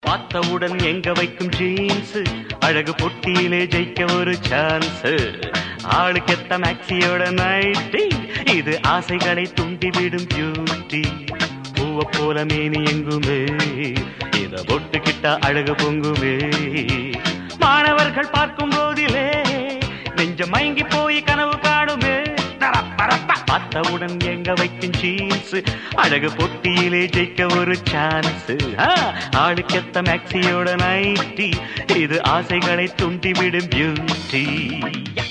பார்த்தவுடன் எங்க வைக்கும் ஜீன்ஸ் அழகு பொட்டியிலே ஜெயிக்க ஒரு சான்ஸ் ஆளுக்கெத்த மேக்சியோட நைட்டி இது ஆசைகளை தூண்டிவிடும் பியூட்டி பூவ போல மேனி எங்குமே இத பொட்டுக்கிட்டா அழகு பொங்குமே மாணவர்கள் பார்க்கும் போதிலே நெஞ்ச மயங்கி போய் கனவு காணுமே தரப்பரப்ப. பார்த்தவுடன் எங்க வைக்கும் ஜீன்ஸ் அழகு பொட்டியிலே ஜெயிக்க ஒரு சான்ஸ் ஆளுக்கெத்த மேக்சியோட நைட்டி இது ஆசைகளை துண்டிவிடும் பியூட்டி